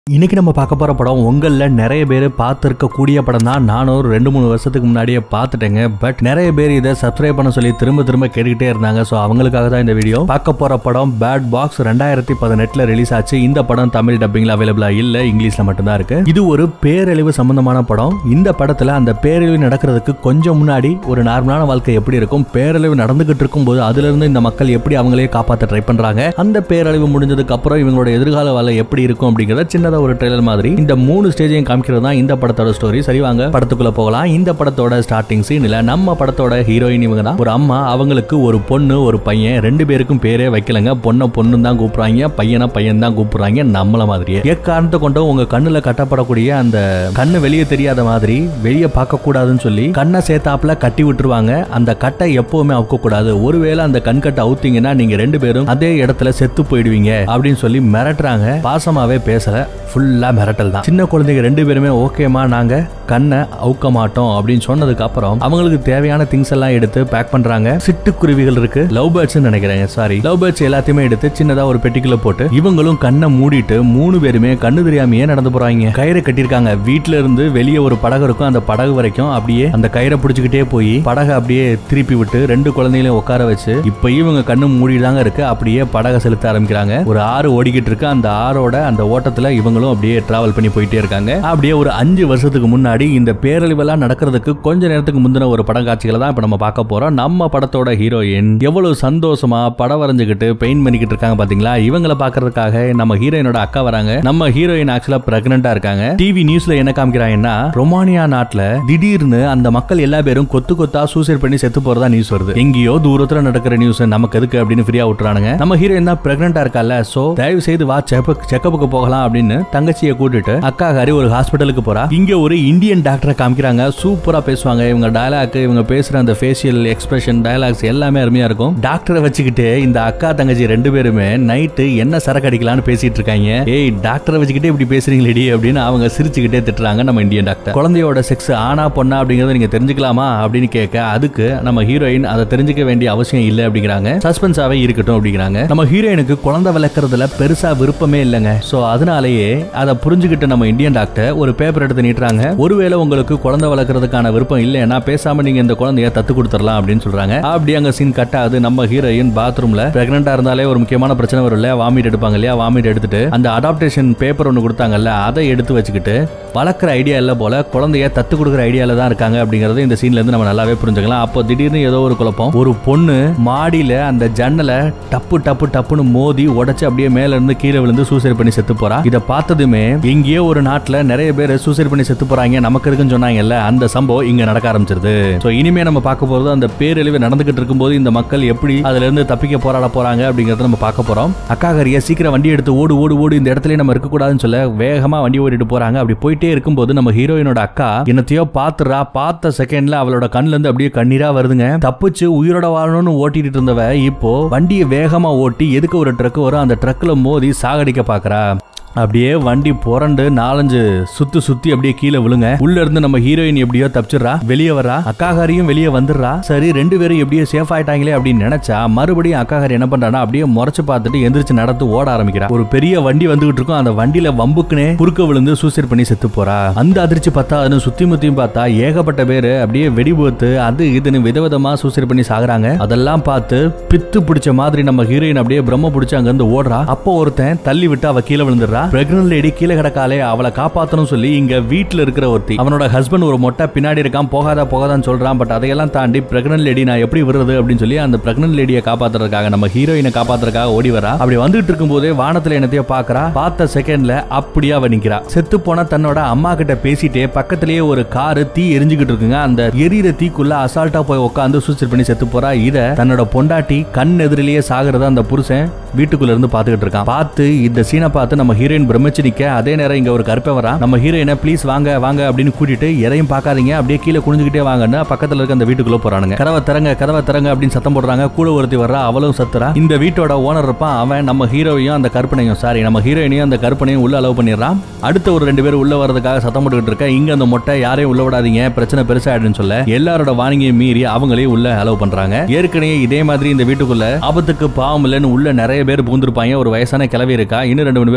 இன்னைக்கு நம்ம பார்க்க போற படம் உங்கள நிறைய பேர் பார்த்துருக்க கூடிய படம் தான் நானும் ஒரு ரெண்டு மூணு வருஷத்துக்கு முன்னாடியே பார்த்துட்டேங்க பட் நிறைய பேர் இதை சப்ஸ்கிரைப் பண்ண சொல்லி திரும்ப திரும்ப கேட்டுக்கிட்டே இருந்தாங்க ஸோ அவங்களுக்காக தான் இந்த வீடியோ பார்க்க போற படம் பேட் பாக்ஸ் ரெண்டாயிரத்தி பதினெட்டுல ரிலீஸ் ஆச்சு இந்த படம் தமிழ் டப்பிங்ல அவைலபிளா இல்ல இங்கிலீஷ்ல மட்டும்தான் இருக்கு இது ஒரு பேரழிவு சம்பந்தமான படம் இந்த படத்துல அந்த பேரழிவு நடக்கிறதுக்கு கொஞ்சம் முன்னாடி ஒரு நார்மலான வாழ்க்கை எப்படி இருக்கும் பேரழிவு நடந்துகிட்டு இருக்கும்போது அதுல இருந்து இந்த மக்கள் எப்படி அவங்களே காப்பாற்ற ட்ரை பண்றாங்க அந்த பேரழிவு முடிஞ்சதுக்கு அப்புறம் இவங்களோட எதிர்கால வேலை எப்படி இருக்கும் அப்படிங்கறத சின்னதா ஒரு ட்ரெய்லர் மாதிரி இந்த மூணு ஸ்டேஜையும் காமிக்கிறது தான் இந்த படத்தோட ஸ்டோரி சரி வாங்க படத்துக்குள்ள போகலாம் இந்த படத்தோட ஸ்டார்டிங் சீன்ல நம்ம படத்தோட ஹீரோயின் இவங்க தான் ஒரு அம்மா அவங்களுக்கு ஒரு பொண்ணு ஒரு பையன் ரெண்டு பேருக்கும் பேரே வைக்கலங்க பொண்ணை பொண்ணு தான் கூப்பிடுறாங்க பையனை பையன் தான் கூப்பிடுறாங்க நம்மள மாதிரியே எக்காரணத்தை கொண்டும் உங்க கண்ணுல கட்டப்படக்கூடிய அந்த கண்ணு வெளியே தெரியாத மாதிரி வெளியே பார்க்க கூடாதுன்னு சொல்லி கண்ணை சேர்த்தாப்புல கட்டி விட்டுருவாங்க அந்த கட்டை எப்பவுமே அவுக்க கூடாது ஒருவேளை அந்த கண் கட்டை அவுத்தீங்கன்னா நீங்க ரெண்டு பேரும் அதே இடத்துல செத்து போயிடுவீங்க அப்படின்னு சொல்லி மிரட்டுறாங்க பாசமாவே பேசல ஃபுல்லா மிரட்டல் தான் சின்ன குழந்தைங்க ரெண்டு பேருமே ஓகேமா நாங்க கண்ணை அவுக்க மாட்டோம் அப்படின்னு சொன்னதுக்கு அப்புறம் அவங்களுக்கு தேவையான திங்ஸ் எல்லாம் எடுத்து பேக் பண்றாங்க சிட்டுக்குருவிகள் இருக்கு லவ் பேர்ட்ஸ் நினைக்கிறேன் சாரி லவ் பேர்ட்ஸ் எல்லாத்தையுமே எடுத்து சின்னதா ஒரு பெட்டிக்குள்ள போட்டு இவங்களும் கண்ணை மூடிட்டு மூணு பேருமே கண்ணு தெரியாமையே நடந்து போறாங்க கயிறை கட்டியிருக்காங்க வீட்ல இருந்து வெளியே ஒரு படகு இருக்கும் அந்த படகு வரைக்கும் அப்படியே அந்த கயிறை பிடிச்சுக்கிட்டே போய் படகை அப்படியே திருப்பி விட்டு ரெண்டு குழந்தைகளையும் உட்கார வச்சு இப்ப இவங்க கண்ணு மூடிதாங்க இருக்கு அப்படியே படகை செலுத்த ஆரம்பிக்கிறாங்க ஒரு ஆறு ஓடிக்கிட்டு இருக்கு அந்த ஆறோட அந்த ஓட்டத்துல இவங்களும் அப்படியே டிராவல் பண்ணி போயிட்டே இருக்காங்க அப்படியே ஒரு அஞ்சு வருஷத்துக்கு முன்னாடி இந்த பேரழிவெல்லாம் நடக்கிறதுக்கு கொஞ்ச நேரத்துக்கு முந்தின ஒரு படம் காட்சிகளை தான் இப்ப நம்ம பார்க்க போறோம் நம்ம படத்தோட ஹீரோயின் எவ்வளவு சந்தோஷமா படம் வரைஞ்சுக்கிட்டு பெயிண்ட் பண்ணிக்கிட்டு இருக்காங்க பாத்தீங்களா இவங்களை பாக்குறதுக்காக நம்ம ஹீரோயினோட அக்கா வராங்க நம்ம ஹீரோயின் ஆக்சுவலா பிரெக்னண்டா இருக்காங்க டிவி நியூஸ்ல என்ன காமிக்கிறாங்கன்னா ரொமானியா நாட்டுல திடீர்னு அந்த மக்கள் எல்லா பேரும் கொத்து கொத்தா சூசைட் பண்ணி செத்து போறதா நியூஸ் வருது எங்கேயோ தூரத்துல நடக்கிற நியூஸ் நமக்கு எதுக்கு அப்படின்னு ஃப்ரீயா விட்டுறானுங்க நம்ம ஹீரோயின் தான் பிரெக்னண்டா இருக்கால சோ தயவு செய்து வா செக்கப்புக்கு போகலாம் அப்படின்னு தங்கச்சியை கூட்டிட்டு அக்கா ஹரி ஒரு ஹாஸ்பிட்டலுக்கு போறா இங்க ஒரு இந்தியன் டாக்டரை காமிக்கிறாங்க சூப்பரா பேசுவாங்க இவங்க டயலாக் இவங்க பேசுற அந்த ஃபேஷியல் எக்ஸ்பிரஷன் டயலாக்ஸ் எல்லாமே அருமையா இருக்கும் டாக்டரை வச்சுக்கிட்டு இந்த அக்கா தங்கச்சி ரெண்டு பேருமே நைட்டு என்ன சரக்கு அடிக்கலாம்னு பேசிட்டு இருக்காங்க ஏய் டாக்டரை வச்சுக்கிட்டே இப்படி பேசுறீங்களேடி அப்படின்னு அவங்க சிரிச்சுக்கிட்டே திட்டுறாங்க நம்ம இந்தியன் டாக்டர் குழந்தையோட செக்ஸ் ஆனா பொண்ணா அப்படிங்கறத நீங்க தெரிஞ்சுக்கலாமா அப்படின்னு கேட்க அதுக்கு நம்ம ஹீரோயின் அதை தெரிஞ்சுக்க வேண்டிய அவசியம் இல்லை அப்படிங்கிறாங்க சஸ்பென்ஸாவே இருக்கட்டும் அப்படிங்கிறாங்க நம்ம ஹீரோயினுக்கு குழந்தை வளர்க்கறதுல பெருசா விருப்பமே இல்லைங்க சோ அதனாலேயே அதை புரிஞ்சுக்கிட்ட நம்ம இந்தியன் டாக்டர் ஒரு பேப்பர் எடுத்து நீட்டுறாங்க ஒருவேளை உங்களுக்கு குழந்தை வளர்க்கறதுக்கான விருப்பம் இல்லைன்னா பேசாம நீங்க இந்த குழந்தைய தத்து கொடுத்துடலாம் அப்படின்னு சொல்றாங்க அப்படி அங்க சீன் கட் ஆகுது நம்ம ஹீரோயின் பாத்ரூம்ல பிரெக்னண்டா இருந்தாலே ஒரு முக்கியமான பிரச்சனை வரும் இல்லையா வாமிட் எடுப்பாங்க இல்லையா வாமிட் எடுத்துட்டு அந்த அடாப்டேஷன் பேப்பர் ஒன்று கொடுத்தாங்கல்ல அதை எடுத்து வச்சுக்கிட்டு வளர்க்குற ஐடியா இல்ல போல குழந்தைய தத்து கொடுக்குற ஐடியால தான் இருக்காங்க அப்படிங்கறது இந்த சீன்ல இருந்து நம்ம நல்லாவே புரிஞ்சுக்கலாம் அப்போ திடீர்னு ஏதோ ஒரு குழப்பம் ஒரு பொண்ணு மாடியில அந்த ஜன்னலை டப்பு டப்பு டப்புன்னு மோதி உடைச்சு அப்படியே மேல இருந்து கீழே விழுந்து சூசைட் பண்ணி செத்து போறா இதை பார்த்ததுமே எங்கேயோ ஒரு நாட்டுல நிறைய பேர் சூசைட் பண்ணி செத்து போறாங்க நமக்கு இருக்குன்னு சொன்னாங்கல்ல அந்த சம்பவம் இங்க நடக்க ஆரம்பிச்சிருது சோ இனிமே நம்ம பார்க்க போறது அந்த பேரழிவு நடந்துகிட்டு இருக்கும்போது இந்த மக்கள் எப்படி அதுல இருந்து தப்பிக்க போராட போறாங்க அப்படிங்கறத நம்ம பார்க்க போறோம் அக்கா கரிய சீக்கிரம் வண்டி எடுத்து ஓடு ஓடு ஓடு இந்த இடத்துல நம்ம இருக்க கூடாதுன்னு சொல்ல வேகமா வண்டி ஓடிட்டு போறாங்க அப்படி போயிட்டே இருக்கும்போது நம்ம ஹீரோயினோட அக்கா என்னத்தையோ பாத்துறா பார்த்த செகண்ட்ல அவளோட கண்ணுல இருந்து அப்படியே கண்ணீரா வருதுங்க தப்பிச்சு உயிரோட வாழணும்னு ஓட்டிட்டு இருந்தவ இப்போ வண்டியை வேகமா ஓட்டி எதுக்கு ஒரு ட்ரக் வரும் அந்த ட்ரக்ல மோதி சாகடிக்க பாக்குறா அப்படியே வண்டி புரண்டு நாலஞ்சு சுத்து சுத்தி அப்படியே கீழே விழுங்க உள்ள இருந்து நம்ம ஹீரோயின் எப்படியோ தப்பிச்சிடுறா வெளியே வரா அக்காகாரியும் வெளியே வந்துடுறா சரி ரெண்டு பேரும் எப்படியோ சேஃப் ஆயிட்டாங்களே அப்படின்னு நினைச்சா மறுபடியும் அக்காகாரி என்ன பண்றானா அப்படியே முறைச்சு பார்த்துட்டு எந்திரிச்சு நடந்து ஓட ஆரம்பிக்கிறா ஒரு பெரிய வண்டி வந்துகிட்டு இருக்கும் அந்த வண்டியில வம்புக்குனே குறுக்க விழுந்து சூசைட் பண்ணி செத்து போறா அந்த அதிர்ச்சி பார்த்தா அதுன்னு சுத்தி முத்தியும் பார்த்தா ஏகப்பட்ட பேரு அப்படியே வெடிபோத்து அது இதுன்னு விதவிதமா சூசைட் பண்ணி சாகுறாங்க அதெல்லாம் பார்த்து பித்து பிடிச்ச மாதிரி நம்ம ஹீரோயின் அப்படியே பிரம்ம பிடிச்சு அங்க இருந்து ஓடுறா அப்போ ஒருத்தன் தள்ளி விட்டு அவ கீழே விழுந்துடுறா பிரெக்னன்ட் லேடி கீழே கிடக்காலே அவளை காப்பாத்தணும் சொல்லி இங்க வீட்டுல இருக்கிற ஒருத்தி அவனோட ஹஸ்பண்ட் ஒரு மொட்டை பின்னாடி இருக்கான் போகாத போகாதான்னு சொல்றான் பட் அதையெல்லாம் தாண்டி பிரெக்னன்ட் லேடி நான் எப்படி வருது அப்படின்னு சொல்லி அந்த பிரெக்னன்ட் லேடியை காப்பாத்துறதுக்காக நம்ம ஹீரோயினை காப்பாத்துறதுக்காக ஓடி வரா அப்படி வந்துட்டு இருக்கும் போதே வானத்துல என்னத்தையோ பாக்குறா பார்த்த செகண்ட்ல அப்படியே அவ நிக்கிறா செத்து போன தன்னோட அம்மா கிட்ட பேசிட்டே பக்கத்திலேயே ஒரு காரு தீ எரிஞ்சுக்கிட்டு இருக்குங்க அந்த எரியிற தீக்குள்ள அசால்ட்டா போய் உட்காந்து சூசைட் பண்ணி செத்து போறா இத தன்னோட பொண்டாட்டி கண் எதிரிலேயே சாகுறத அந்த புருஷன் வீட்டுக்குள்ள இருந்து பாத்துக்கிட்டு இருக்கான் பார்த்து இந்த சீனை பார்த்து நம்ம ஹீரோயின் பிரமிச்சு நிக்க அதே நேரம் இங்க ஒரு கருப்பை வரா நம்ம ஹீரோயினை ப்ளீஸ் வாங்க வாங்க அப்படின்னு கூட்டிட்டு எதையும் பார்க்காதீங்க அப்படியே கீழே குனிஞ்சுக்கிட்டே வாங்கன்னு பக்கத்துல இருக்க அந்த வீட்டுக்குள்ள போறானுங்க கதவை திறங்க கதவை திறங்க அப்படின்னு சத்தம் போடுறாங்க கூட ஒருத்தி வர்றா அவளும் சத்துறா இந்த வீட்டோட ஓனர் இருப்பான் அவன் நம்ம ஹீரோவையும் அந்த கற்பனையும் சாரி நம்ம ஹீரோயினையும் அந்த கற்பனையும் உள்ள அலோவ் பண்ணிடுறான் அடுத்த ஒரு ரெண்டு பேர் உள்ள வரதுக்காக சத்தம் போட்டுக்கிட்டு இருக்க இங்க அந்த மொட்டை யாரையும் உள்ள விடாதீங்க பிரச்சனை பெருசாயிடுன்னு சொல்ல எல்லாரோட வாணிகையும் மீறி அவங்களே உள்ள அலோவ் பண்றாங்க ஏற்கனவே இதே மாதிரி இந்த வீட்டுக்குள்ள ஆபத்துக்கு பாவம் இல்லைன்னு உள்ள நிறைய பேர் பூந்திருப்பாங்க ஒரு வயசான கிளவி இருக்கா இன்னும் ரெண்டு மூணு பேர் இருக்கானுங்க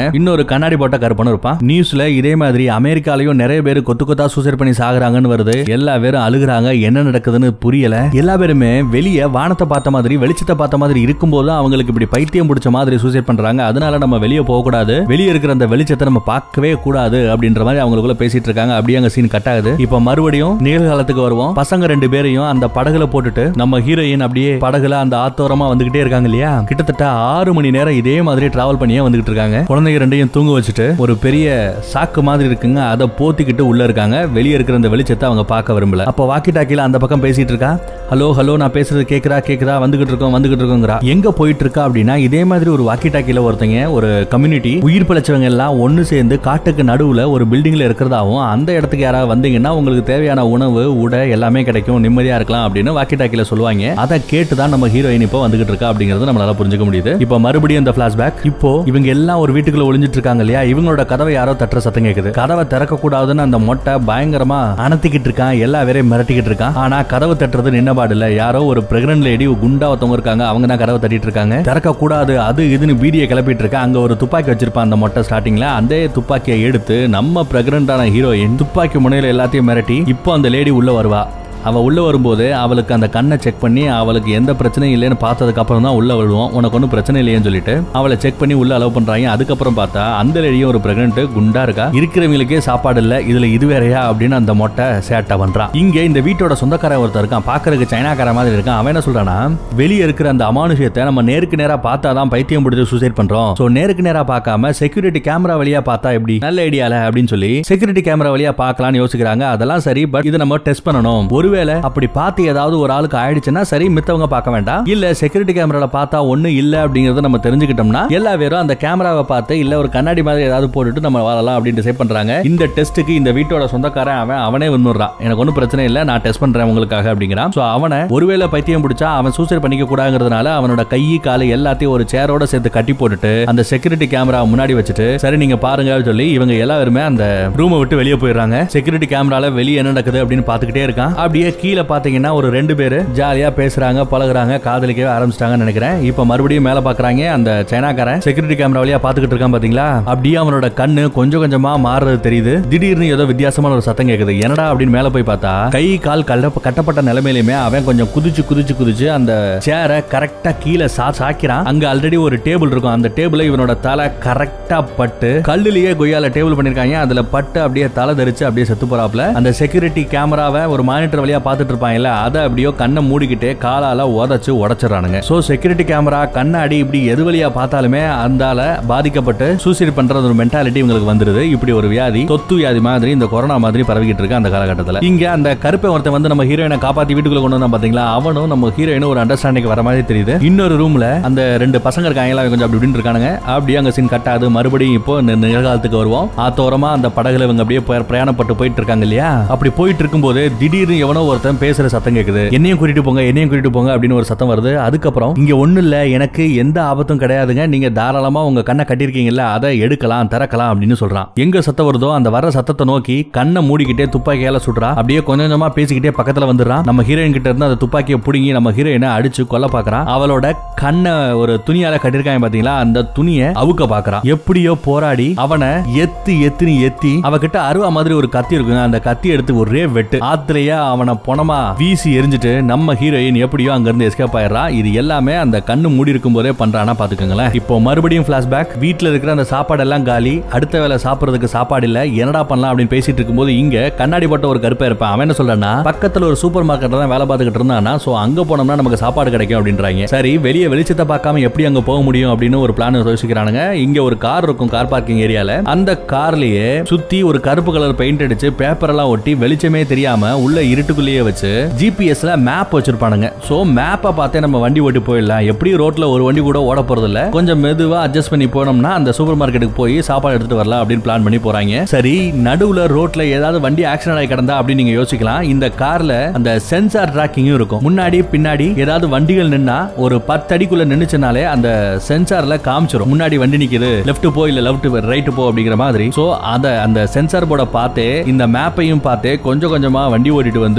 இன்னொரு கண்ணாடி போட்ட கருப்பனும் இருப்பான் நியூஸ்ல இதே மாதிரி அமெரிக்காலயும் நிறைய பேர் கொத்து கொத்தா சூசைட் பண்ணி சாகுறாங்கன்னு வருது எல்லா பேரும் அழுகுறாங்க என்ன நடக்குதுன்னு புரியல எல்லா பேருமே வெளியே வானத்தை பார்த்த மாதிரி வெளிச்சத்தை பார்த்த மாதிரி இருக்கும்போது அவங்களுக்கு இப்படி பைத்தியம் பிடிச்ச மாதிரி சூசைட் பண்றாங்க அதனால நம்ம வெளியே போக கூடாது வெளியே இருக்கிற அந்த வெளிச்சத்தை நம்ம பார்க்கவே கூடாது அப்படின்ற மாதிரி அவங்களுக்குள்ள பேசிட்டு இருக்காங்க அப்படியே அங்க சீன் கட் ஆகுது இப்ப மறுபடியும் நிகழ்காலத்துக்கு வருவோம் பசங்க ரெண்டு பேரையும் அந்த படகுல போட்டுட்டு நம்ம ஹீரோயின் அப்படியே படகுல அந்த ஆத்தோரமா வந்துகிட்டே இருக்காங்க இல்லையா கிட்டத்தட்ட ஆறு மணி நேரம் இதே மாதிரி டிராவல் பண்ணியே வந்துகிட்டு இருக்காங்க குழந்தைங்க ரெண்டையும் தூங்க வச்சுட்டு ஒரு பெரிய சாக்கு மாதிரி இருக்குங்க அதை போத்திக்கிட்டு உள்ள இருக்காங்க வெளியே இருக்கிற அந்த வெளிச்சத்தை அவங்க பார்க்க விரும்பல அப்ப வாக்கி டாக்கில அந்த பக்கம் பேசிட்டு இருக்கா ஹலோ ஹலோ நான் பேசுறது கேக்குதா கேக்குதா வந்துகிட்டு இருக்கோம் வந்துகிட்டு இருக்கோங்கிறா எங்க போயிட்டு இருக்கா அப்படின்னா இதே மாதிரி ஒரு வாக்கி டாக்கில ஒருத்தங்க ஒரு கம்யூனிட்டி உயிர் பிழைச்சவங்க எல்லாம் ஒன்னு சேர்ந்து காட்டுக்கு நடுவுல ஒரு பில்டிங்ல இருக்கிறதாவும் அந்த இடத்துக்கு யாராவது வந்தீங்கன்னா உங்களுக்கு தேவையான உணவு உடை எல்லாமே கிடைக்கும் நிம்மதியா இருக்கலாம் அப்படின்னு வாக்கி டாக்கில சொல்லுவாங்க அதை கேட்டு தான் நம்ம ஹீரோயின் இப்போ வந்துகிட்டு இருக்கா அப்படிங்கறது நம்மளால புரிஞ்சுக்க முடியுது இப்போ மறுபடியும் இந்த பிளாஷ்பேக் இப்போ இவங்க எல்லாம் ஒரு வீட்டுக்குள்ள ஒளிஞ்சிட்டு இருக்காங்க இல்லையா இவங்களோட கதவை யாரோ தட்டுற சத்தம் கேக்குது கதவை திறக்க கூடாதுன்னு அந்த மொட்டை பயங்கரமா அனத்திக்கிட்டு இருக்கான் எல்லா பேரையும் மிரட்டிக்கிட்டு இருக்கான் ஆனா கதவு தட்டுறது நின்னபாடு இல்ல யாரோ ஒரு பிரெக்னன்ட் லேடி குண்டா ஒருத்தவங்க இருக்காங்க அவங்க தான் கதவை தட்டிட்டு இருக்காங்க திறக்க கூடாது அது இதுன்னு பீடியை கிளப்பிட்டு இருக்கா அங்க ஒரு துப்பாக்கி வச்சிருப்பான் அந்த மொட்டை ஸ்டார்டிங்ல அந்த துப்பாக்கியை எடுத்து நம்ம பிரெக்னண்டான ஹீரோயின் துப்பாக்கி முனையில எல்லாத்தையும் மிரட்டி இப்போ அந்த லேடி உள்ள வருவா அவ உள்ள வரும்போது அவளுக்கு அந்த கண்ணை செக் பண்ணி அவளுக்கு எந்த பிரச்சனையும் இல்லைன்னு பார்த்ததுக்கு அப்புறம் தான் உள்ள வருவோம் உனக்கு ஒன்றும் பிரச்சனை இல்லையேன்னு சொல்லிட்டு அவளை செக் பண்ணி உள்ள அலோவ் பண்றாங்க அதுக்கப்புறம் பார்த்தா அந்த லேடியும் ஒரு பிரெக்னென்ட் குண்டா இருக்கா இருக்கிறவங்களுக்கே சாப்பாடு இல்ல இதுல இது வேறையா அப்படின்னு அந்த மொட்டை சேட்டை பண்றான் இங்க இந்த வீட்டோட சொந்தக்காரன் ஒருத்தர் இருக்கான் பாக்குறதுக்கு சைனாக்கார மாதிரி இருக்கான் அவன் என்ன சொல்றானா வெளியே இருக்கிற அந்த அமானுஷத்தை நம்ம நேருக்கு நேரா பார்த்தா தான் பைத்தியம் பிடிச்சி சூசைட் பண்றோம் சோ நேருக்கு நேரா பார்க்காம செக்யூரிட்டி கேமரா வழியா பார்த்தா எப்படி நல்ல ஐடியால அப்படின்னு சொல்லி செக்யூரிட்டி கேமரா வழியா பார்க்கலாம்னு யோசிக்கிறாங்க அதெல்லாம் சரி பட் இதை நம்ம டெஸ்ட் பண்ணணும் ஒருவேளை அப்படி பார்த்து ஏதாவது ஒரு ஆளுக்கு ஆயிடுச்சுன்னா சரி மித்தவங்க பார்க்க வேண்டாம் இல்ல செக்யூரிட்டி கேமரால பார்த்தா ஒண்ணு இல்ல அப்படிங்கறத நம்ம தெரிஞ்சுக்கிட்டோம்னா எல்லா பேரும் அந்த கேமராவை பார்த்து இல்ல ஒரு கண்ணாடி மாதிரி ஏதாவது போட்டுட்டு நம்ம வாழலாம் அப்படின்னு டிசைட் பண்றாங்க இந்த டெஸ்ட்டுக்கு இந்த வீட்டோட சொந்தக்காரன் அவன் அவனே வந்துடுறான் எனக்கு ஒன்றும் பிரச்சனை இல்ல நான் டெஸ்ட் பண்றேன் உங்களுக்காக அப்படிங்கிறான் சோ அவனை ஒருவேளை பைத்தியம் பிடிச்சா அவன் சூசைட் பண்ணிக்க கூடாதுங்கிறதுனால அவனோட கை காலை எல்லாத்தையும் ஒரு சேரோட சேர்த்து கட்டி போட்டுட்டு அந்த செக்யூரிட்டி கேமரா முன்னாடி வச்சுட்டு சரி நீங்க பாருங்க சொல்லி இவங்க எல்லாருமே அந்த ரூமை விட்டு வெளியே போயிடுறாங்க செக்யூரிட்டி கேமரால வெளியே என்ன நடக்குது அப்படின்னு பாத்துக்கிட்டே இருக்கான் அப்படியே கீழே பாத்தீங்கன்னா ஒரு ரெண்டு பேரு ஜாலியா பேசுறாங்க பழகுறாங்க காதலிக்கவே ஆரம்பிச்சிட்டாங்கன்னு நினைக்கிறேன் இப்ப மறுபடியும் மேல பாக்குறாங்க அந்த சைனாக்காரன் செக்யூரிட்டி கேமரா வழியா பாத்துக்கிட்டு இருக்கான் பாத்தீங்களா அப்படியே அவனோட கண்ணு கொஞ்சம் கொஞ்சமா மாறுறது தெரியுது திடீர்னு ஏதோ வித்தியாசமான ஒரு சத்தம் கேக்குது என்னடா அப்படின்னு மேல போய் பார்த்தா கை கால் கட்ட கட்டப்பட்ட நிலைமையிலுமே அவன் கொஞ்சம் குதிச்சு குதிச்சு குதிச்சு அந்த சேரை கரெக்டா கீழே சா சாக்கிறான் அங்க ஆல்ரெடி ஒரு டேபிள் இருக்கும் அந்த டேபிள்ல இவனோட தலை கரெக்டா பட்டு கல்லுலயே கொய்யால டேபிள் பண்ணிருக்காங்க அதுல பட்டு அப்படியே தலை தரிச்சு அப்படியே செத்து போறாப்ல அந்த செக்யூரிட்டி கேமராவை ஒரு மானிட்டர் வழியா பார்த்துட்டு இருப்பாங்கல்ல அதை அப்படியோ கண்ணை மூடிக்கிட்டே காலால உதச்சு உடைச்சிடறானுங்க சோ செக்யூரிட்டி கேமரா கண்ணாடி இப்படி எது வழியா பார்த்தாலுமே அந்தால பாதிக்கப்பட்டு சூசைட் பண்றது ஒரு மென்டாலிட்டி இவங்களுக்கு வந்துருது இப்படி ஒரு வியாதி தொத்து வியாதி மாதிரி இந்த கொரோனா மாதிரி பரவிக்கிட்டு இருக்கு அந்த காலகட்டத்தில் இங்க அந்த கருப்பை ஒருத்தன் வந்து நம்ம ஹீரோயினை காப்பாத்தி வீட்டுக்குள்ள கொண்டு வந்தா பாத்தீங்களா அவனும் நம்ம ஹீரோயினும் ஒரு அண்டர்ஸ்டாண்டிங் வர மாதிரி தெரியுது இன்னொரு ரூம்ல அந்த ரெண்டு பசங்க இருக்காங்களா அவங்க கொஞ்சம் அப்படி இப்படின்னு இருக்கானுங்க அப்படியே அங்க சீன் கட்டாது மறுபடியும் இப்போ நி- நிகழ்காலத்துக்கு வருவோம் ஆத்தோரமா அந்த படகுல இவங்க அப்படியே போய் பிரயாணப்பட்டு போயிட்டு இருக்காங்க இல்லையா அப்படி போயிட்டு இருக்கும்போது திடீர்னு எவனோ ஒருத்தன் பேசுற சத்தம் கேக்குது என்னையும் கூட்டிட்டு போங்க என்னையும் கூட்டிட்டு போங்க அப்படின்னு ஒரு சத்தம் வருது அதுக்கப்புறம் இங்க ஒண்ணு இல்ல எனக்கு எந்த ஆபத்தும் கிடையாதுங்க நீங்க தாராளமா உங்க கண்ணை கட்டிருக்கீங்கல்ல அதை எடுக்கலாம் திறக்கலாம் அப்படின்னு சொல்றான் எங்க சத்தம் வருதோ அந்த வர சத்தத்தை நோக்கி கண்ணை மூடிக்கிட்டே துப்பாக்கியால சுடுறா அப்படியே கொஞ்சம் கொஞ்சமா பேசிக்கிட்டே பக்கத்துல வந்துடுறான் நம்ம ஹீரோயின் கிட்ட இருந்து அந்த துப்பாக்கியை புடுங்கி நம்ம ஹீரோயினை அடிச்சு கொல்ல பாக்குறான் அவளோட கண்ணை ஒரு துணியால கட்டிருக்காங்க பாத்தீங்களா அந்த துணியை அவுக்க பாக்குறான் எப்படியோ போராடி அவனை எத்து எத்துன்னு எத்தி அவகிட்ட அருவா மாதிரி ஒரு கத்தி இருக்குங்க அந்த கத்தி எடுத்து ஒரே வெட்டு ஆத்திரையா அவனை பொணமா வீசி எரிஞ்சிட்டு நம்ம ஹீரோயின் எப்படியோ அங்க இருந்து எஸ்கேப் ஆயிடுறா இது எல்லாமே அந்த கண்ணு மூடி இருக்கும் போதே பண்றானா பாத்துக்கோங்களேன் இப்போ மறுபடியும் பிளாஷ்பேக் வீட்ல இருக்கிற அந்த சாப்பாடு எல்லாம் காலி அடுத்த வேளை சாப்பிடுறதுக்கு சாப்பாடு இல்ல என்னடா பண்ணலாம் அப்படின்னு பேசிட்டு இருக்கும்போது இங்க கண்ணாடி போட்ட ஒரு கருப்பா இருப்பான் அவன் என்ன சொல்றான்னா பக்கத்துல ஒரு சூப்பர் மார்க்கெட்ல தான் வேலை பார்த்துக்கிட்டு இருந்தானா சோ அங்க போனோம்னா நமக்கு சாப்பாடு கிடைக்கும் அப்படின்றாங்க சரி வெளியே வெளிச்சத்தை பார்க்காம எப்படி அங்க போக முடியும் அப்படின்னு ஒரு பிளான் யோசிக்கிறானுங்க இங்க ஒரு கார் இருக்கும் கார் பார்க்கிங் ஏரியால அந்த கார்லயே சுத்தி ஒரு கருப்பு கலர் பெயிண்ட் அடிச்சு பேப்பர் எல்லாம் ஒட்டி வெளிச்சமே தெரியாம உள்ள இருட்டுக்குள்ளேயே வச்சு ஜிபிஎஸ்ல மேப் வச்சிருப்பானுங்க சோ மேப்பை பார்த்தே நம்ம வண்டி ஓட்டி போயிடலாம் எப்படி ரோட்ல ஒரு வண்டி கூட ஓட போறது இல்ல கொஞ்சம் மெதுவா அட்ஜஸ்ட் பண்ணி போனோம்னா அந்த சூப்பர் மார்க்கெட்டுக்கு போய் சாப்பாடு எடுத்துட்டு வரலாம் அப்படின்னு பிளான் பண்ணி போறாங்க சரி நடுவுல ரோட்ல ஏதாவது வண்டி ஆக்சிடென்ட் ஆகி கிடந்தா அப்படின்னு நீங்க யோசிக்கலாம் இந்த கார்ல அந்த சென்சார் டிராக்கிங்கும் இருக்கும் முன்னாடி பின்னாடி ஏதாவது வண்டிகள் நின்னா ஒரு பத்து அடிக்குள்ள நின்னுச்சுனாலே அந்த சென்சார்ல காமிச்சிரும் முன்னாடி வண்டி நிக்குது லெஃப்ட் போ இல்ல லெஃப்ட் ரைட் போ அப்படிங்கிற மாதிரி சோ அத அந்த சென்சார் போர்டை பார்த்தே இந்த மேப்பையும் பார்த்தே கொஞ்சம் கொஞ்சமா வண்டி ஓட்டிட்டு வந்து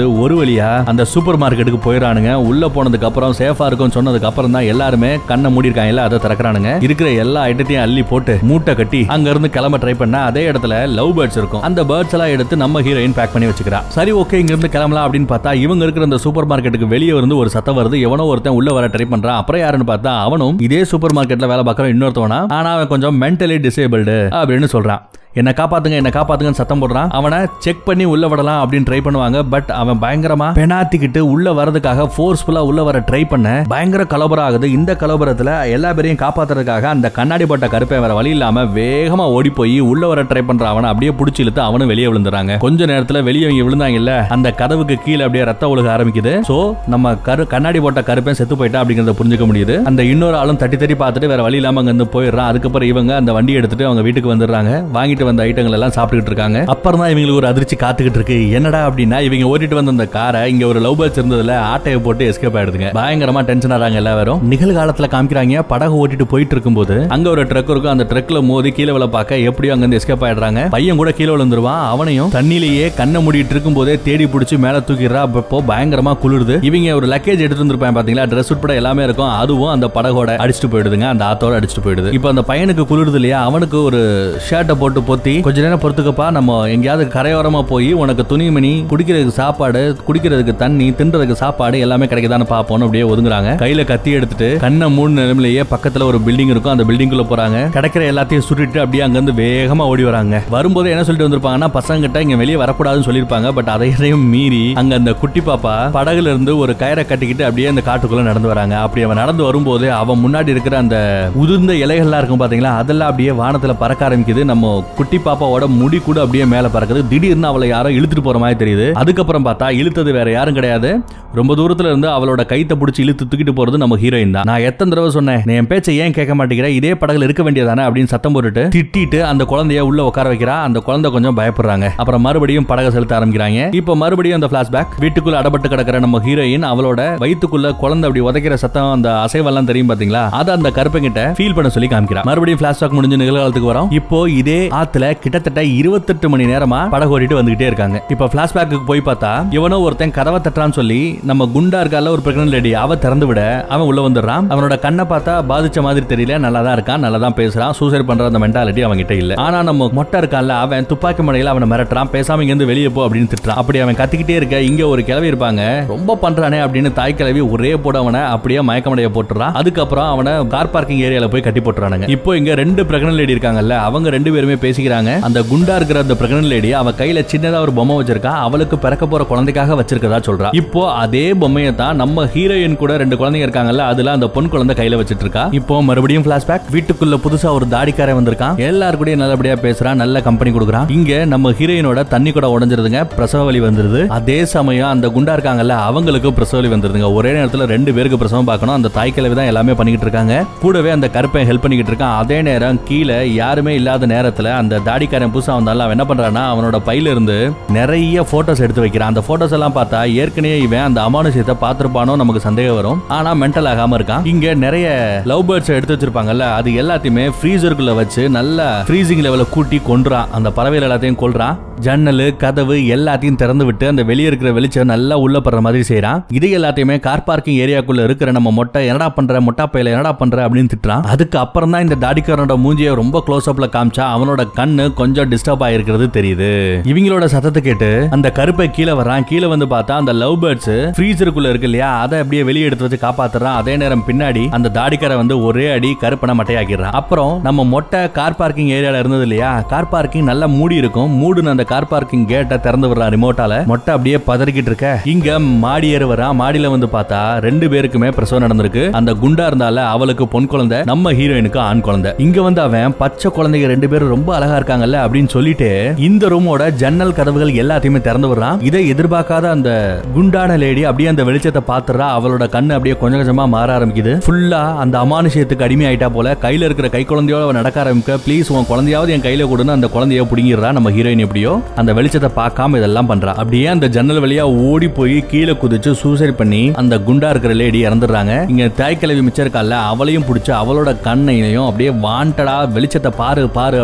ஒரு வழியா அந்த சூப்பர் மார்க்கெட்டுக்கு போயிடறானுங்க உள்ள போனதுக்கு அப்புறம் சேஃபா இருக்கும் சொன்னதுக்கு அப்புறம் தான் எல்லாருமே கண்ணை மூடி இருக்காங்க அதை திறக்கிறானுங்க இருக்கிற எல்லா ஐட்டத்தையும் அள்ளி போட்டு மூட்டை கட்டி அங்க இருந்து கிளம்ப ட்ரை பண்ண அதே இடத்துல லவ் பேர்ட்ஸ் இருக்கும் அந்த பேர்ட்ஸ் எல்லாம் எடுத்து நம்ம ஹீரோயின் பேக் பண்ணி வச்சுக்கிறா சரி ஓகே இங்க இருந்து கிளம்பலாம் அப்படின்னு பார்த்தா இவங்க இருக்கிற அந்த சூப்பர் மார்க்கெட்டுக்கு வெளியே இருந்து ஒரு சத்தம் வருது எவனோ ஒருத்தன் உள்ள வர ட்ரை பண்றான் அப்புறம் யாருன்னு பார்த்தா அவனும் இதே சூப்பர் மார்க்கெட்ல வேலை பார்க்கற இன்னொருத்தவனா ஆனா அவன் கொஞ்சம் மென்டலி டிசேபிள்டு அப்படின்னு சொல்றான் என்ன காப்பாத்துங்க என்ன காப்பாத்துங்கன்னு சத்தம் போடுறான் அவனை செக் பண்ணி உள்ள விடலாம் அப்படின்னு ட்ரை பண்ணுவாங்க பட் அவன் பயங்கரமா பெனாத்திக்கிட்டு உள்ள வரதுக்காக ஃபோர்ஸ்ஃபுல்லா உள்ள வர ட்ரை பண்ண பயங்கர கலபரம் ஆகுது இந்த கலபரத்துல எல்லா பேரையும் காப்பாத்துறதுக்காக அந்த கண்ணாடி போட்ட கருப்பை வேற வழி இல்லாம வேகமா ஓடி போய் உள்ள வர ட்ரை பண்ற அவனை அப்படியே புடிச்சு இழுத்து அவனும் வெளியே விழுந்துறாங்க கொஞ்ச நேரத்துல வெளியே இவங்க விழுந்தாங்க இல்ல அந்த கதவுக்கு கீழே அப்படியே ரத்த ஒழுக ஆரம்பிக்குது சோ நம்ம கரு கண்ணாடி போட்ட கருப்பை செத்து போயிட்டா அப்படிங்கறத புரிஞ்சுக்க முடியுது அந்த இன்னொரு ஆளும் தட்டி தட்டி பார்த்துட்டு வேற வழி இல்லாம அங்க இருந்து போயிடுறான் அதுக்கப்புறம் இவங்க அந்த வண்டி எடுத்துட்டு அவங்க வீட்டுக்கு வந்துடுறாங்க வாங்கிட்டு வந்த ஐட்டங்கள் எல்லாம் சாப்பிட்டுக்கிட்டு இருக்காங்க அப்புறம் தான் இவங்களுக்கு ஒரு அதிர்ச்சி காத்துக்கிட்டு இருக்கு என்னடா அப்படின்னா இவங்க ஓட்டிட்டு வந்த அந்த காரை இங்க ஒரு லவ் பேர்ட்ஸ் இருந்ததுல ஆட்டையை போட்டு எஸ்கேப் ஆயிடுதுங்க பயங்கரமா டென்ஷன் ஆறாங்க எல்லாரும் நிகழ்காலத்துல காமிக்கிறாங்க படகு ஓட்டிட்டு போயிட்டு இருக்கும்போது அங்க ஒரு ட்ரக் இருக்கும் அந்த ட்ரக்ல மோதி கீழே விழ பார்க்க எப்படியும் அங்க இருந்து எஸ்கேப் ஆயிடுறாங்க பையன் கூட கீழே விழுந்துருவான் அவனையும் தண்ணிலேயே கண்ணை மூடிட்டு இருக்கும் போதே தேடி பிடிச்சி மேல தூக்கிடுறா அப்போ பயங்கரமா குளிருது இவங்க ஒரு லக்கேஜ் எடுத்து வந்திருப்பாங்க பாத்தீங்களா ட்ரெஸ் உட்பட எல்லாமே இருக்கும் அதுவும் அந்த படகோட அடிச்சுட்டு போயிடுதுங்க அந்த ஆத்தோட அடிச்சுட்டு போயிடுது இப்போ அந்த பையனுக்கு குளிருது இல்லையா அவனுக்கு ஒரு ஷர்ட்டை போட்டு பொத்தி கொஞ்ச நேரம் பொறுத்துக்கப்பா நம்ம எங்கேயாவது கரையோரமா போய் உனக்கு துணிமணி குடிக்கிறதுக்கு சாப்பாடு குடிக்கிறதுக்கு தண்ணி தின்றதுக்கு சாப்பாடு எல்லாமே கிடைக்குதான்னு பாப்போம்னு அப்படியே ஒதுங்குறாங்க கையில கத்தி எடுத்துட்டு கண்ணை மூணு நிலைமையிலேயே பக்கத்துல ஒரு பில்டிங் இருக்கும் அந்த பில்டிங்குள்ள போறாங்க கிடைக்கிற எல்லாத்தையும் சுட்டிட்டு அப்படியே அங்க இருந்து வேகமா ஓடி வராங்க வரும்போது என்ன சொல்லிட்டு வந்திருப்பாங்கன்னா பசங்க கிட்ட இங்க வெளியே வரக்கூடாதுன்னு சொல்லியிருப்பாங்க பட் அதையும் மீறி அங்க அந்த குட்டி பாப்பா படகுல இருந்து ஒரு கயிறை கட்டிக்கிட்டு அப்படியே அந்த காட்டுக்குள்ள நடந்து வராங்க அப்படி அவன் நடந்து வரும்போது அவன் முன்னாடி இருக்கிற அந்த உதிர்ந்த இலைகள்லாம் இருக்கும் பாத்தீங்களா அதெல்லாம் அப்படியே வானத்துல பறக்க ஆரம்பிக்குது நம்ம குட்டி பாப்பாவோட முடி கூட அப்படியே மேல பறக்குது திடீர்னு அவளை யாரோ இழுத்துட்டு போற மாதிரி தெரியுது அதுக்கப்புறம் பார்த்தா இழுத்தது வேற யாரும் கிடையாது ரொம்ப தூரத்துல இருந்து அவளோட கைத்தை பிடிச்சி இழுத்து தூக்கிட்டு போறது நம்ம ஹீரோயின் தான் நான் எத்தனை தடவை சொன்னேன் நீ என் பேச்சை ஏன் கேட்க மாட்டேங்கிற இதே படகுல இருக்க வேண்டியதானே அப்படின்னு சத்தம் போட்டுட்டு திட்டிட்டு அந்த குழந்தைய உள்ள உட்கார வைக்கிறா அந்த குழந்தை கொஞ்சம் பயப்படுறாங்க அப்புறம் மறுபடியும் படகை செலுத்த ஆரம்பிக்கிறாங்க இப்போ மறுபடியும் அந்த பிளாஷ்பேக் வீட்டுக்குள்ள அடப்பட்டு கிடக்கிற நம்ம ஹீரோயின் அவளோட வயித்துக்குள்ள குழந்தை அப்படி உதைக்கிற சத்தம் அந்த அசைவெல்லாம் தெரியும் பாத்தீங்களா அதை அந்த கருப்பங்கிட்ட ஃபீல் பண்ண சொல்லி காமிக்கிறா மறுபடியும் பிளாஷ்பேக் முடிஞ்சு நிகழ்காலத்துக்கு வரோம் இப்போ இதே ஆத்துல கிட்டத்தட்ட இருபத்தெட்டு மணி நேரமா படகு ஓட்டிட்டு வந்துகிட்டே இருக்காங்க இப்போ பிளாஷ்பேக்கு போய் பார்த்தா இவனோ ஒருத்தன் கதவை தட்டுறான்னு சொல்லி நம்ம குண்டா இருக்கால ஒரு பிரெக்னன்ட் லேடி அவ திறந்து விட அவன் உள்ள வந்துடுறான் அவனோட கண்ணை பார்த்தா பாதிச்ச மாதிரி தெரியல நல்லா தான் இருக்கான் நல்லா தான் பேசுறான் சூசைட் பண்ற அந்த மென்டாலிட்டி அவன் கிட்ட இல்ல ஆனா நம்ம மொட்டை இருக்கான்ல அவன் துப்பாக்கி முனையில அவனை மிரட்டுறான் பேசாம இங்க இருந்து வெளியே போ அப்படின்னு திட்டுறான் அப்படி அவன் கத்திக்கிட்டே இருக்க இங்க ஒரு கிழவி இருப்பாங்க ரொம்ப பண்றானே அப்படின்னு தாய் கிழவி ஒரே போட அவனை அப்படியே மயக்கமடைய போட்டுறான் அதுக்கப்புறம் அவனை கார் பார்க்கிங் ஏரியால போய் கட்டி போட்டுறானுங்க இப்போ இங்க ரெண்டு பிரெக்னன்ட் லேடி இருக்காங்கல்ல அவங்க ரெண்டு பேருமே பேசிக்கிறாங்க அந்த குண்டா இருக்கிற அந்த பிரெக்னன்ட் லேடி அவ கையில சின்னதா ஒரு பொம்மை வச்சிருக்கா அவளுக்கு பிறக்க போற குழந்தைக்காக வச்சிருக்கதா சொல்றா இப்போ அதே பொம்மையை தான் நம்ம ஹீரோயின் கூட ரெண்டு குழந்தைங்க இருக்காங்கல்ல அதுல அந்த பொன் குழந்தை கையில வச்சிட்டு இருக்கா இப்போ மறுபடியும் பிளாஷ்பேக் வீட்டுக்குள்ள புதுசா ஒரு தாடிக்காரன் வந்திருக்கான் எல்லாரு கூடயும் நல்லபடியா பேசுறான் நல்ல கம்பெனி கொடுக்குறான் இங்க நம்ம ஹீரோயினோட தண்ணி கூட உடஞ்சிருதுங்க பிரசவ வலி வந்துருது அதே சமயம் அந்த குண்டா இருக்காங்கல்ல அவங்களுக்கு பிரசவ வலி வந்துருதுங்க ஒரே நேரத்துல ரெண்டு பேருக்கு பிரசவம் பார்க்கணும் அந்த தாய் கிழவி தான் எல்லாமே பண்ணிக்கிட்டு இருக்காங்க கூடவே அந்த கருப்பை ஹெல்ப் பண்ணிக்கிட்டு இருக்கான் அதே நேரம் கீழே யாருமே இல்லாத நேரத்துல அந்த தாடிக்காரன் புதுசா வந்தாலும் அவன் என்ன பண்றான்னா அவனோட பையில இருந்து நிறைய போட்டோஸ் எடுத்து வைக்கிறான் அந்த போட்டோஸ் எல்லாம் பார்த்தா ஏற்கனவே இவன் அந்த அமானுஷத்தை பார்த்திருப்பானோ நமக்கு சந்தேகம் வரும் ஆனா மென்டல் ஆகாம இருக்கான் இங்க நிறைய லவ் பேர்ட்ஸ் எடுத்து வச்சிருப்பாங்கல்ல அது எல்லாத்தையுமே ஃப்ரீசருக்குள்ள வச்சு நல்ல ஃப்ரீசிங் லெவல கூட்டி கொன்றான் அந்த பறவைகள் எல்லாத்தையும் கொல்றான் ஜன்னல் கதவு எல்லாத்தையும் திறந்து விட்டு அந்த வெளியே இருக்கிற வெளிச்சம் நல்லா உள்ள படுற மாதிரி செய்யறான் இது எல்லாத்தையுமே கார் பார்க்கிங் ஏரியாக்குள்ள இருக்கிற நம்ம மொட்டை என்னடா பண்ற மொட்டா பையில என்னடா பண்ற அப்படின்னு திட்டுறான் அதுக்கு அப்புறம் தான் இந்த தாடிக்காரனோட மூஞ்சியை ரொம்ப க்ளோஸ் அப்ல காமிச்சா அவனோட கண்ணு கொஞ்சம் டிஸ்டர்ப் ஆயிருக்கிறது தெரியுது இவங்களோட சத்தத்தை கேட்டு அந்த கருப்பை கீழே வர்றான் கீழே வந்து பார்த்தா அந்த லவ் பேர்ட்ஸ் ஃப்ரீசருக்குள்ள இருக்கு இல்லையா அதை அப்படியே வெளியே எடுத்து வச்சு காப்பாத்துறான் அதே நேரம் பின்னாடி அந்த தாடிக்கார வந்து ஒரே அடி கருப்பனை மட்டையாக்கிடுறான் அப்புறம் நம்ம மொட்டை கார் பார்க்கிங் ஏரியால இருந்தது இல்லையா கார் பார்க்கிங் நல்லா மூடி இருக்கும் மூடுன அந்த கார் பார்க்கிங் கேட்டை திறந்து விடுறான் ரிமோட்டால மொட்டை அப்படியே பதறிக்கிட்டு இருக்க இங்க மாடி ஏறு வரான் மாடியில வந்து பார்த்தா ரெண்டு பேருக்குமே பிரசவம் நடந்திருக்கு அந்த குண்டா இருந்தால அவளுக்கு பொன் குழந்தை நம்ம ஹீரோயினுக்கு ஆண் குழந்தை இங்க வந்து அவன் பச்சை குழந்தைங்க ரெண்டு பேரும் ரொம்ப அழகா இருக்காங்கல்ல அப்படின்னு சொல்லிட்டு இந்த ரூமோட ஜன்னல் கதவுகள் எல்லாத்தையுமே திறந்து விடுறான் இதை எதிர்பார்க்காத அந்த குண்டான லேடி அப்படியே அந்த வெளிச்சத்தை பாத்துறா அவளோட கண்ணு அப்படியே கொஞ்சம் கொஞ்சமா மாற ஆரம்பிக்குது ஃபுல்லா அந்த அமானுஷயத்துக்கு அடிமை ஆயிட்டா போல கையில இருக்கிற கை குழந்தையோட அவ நடக்க ஆரம்பிக்க ப்ளீஸ் உன் குழந்தையாவது என் கையில கொடுன்னு அந்த குழந்தைய புடுங்கிடுறா நம்ம ஹீரோயின் எப்படியோ அந்த வெளிச்சத்தை பார்க்காம இதெல்லாம் பண்றா அப்படியே அந்த ஜன்னல் வழியா ஓடி போய் கீழே குதிச்சு சூசைட் பண்ணி அந்த குண்டா இருக்கிற லேடி இறந்துடுறாங்க இங்க தாய் கிழவி மிச்சம் இருக்கால அவளையும் பிடிச்சு அவளோட கண்ணையும் அப்படியே வாண்டடா வெளிச்சத்தை பாரு பாரு அப்படின்னு திறந்து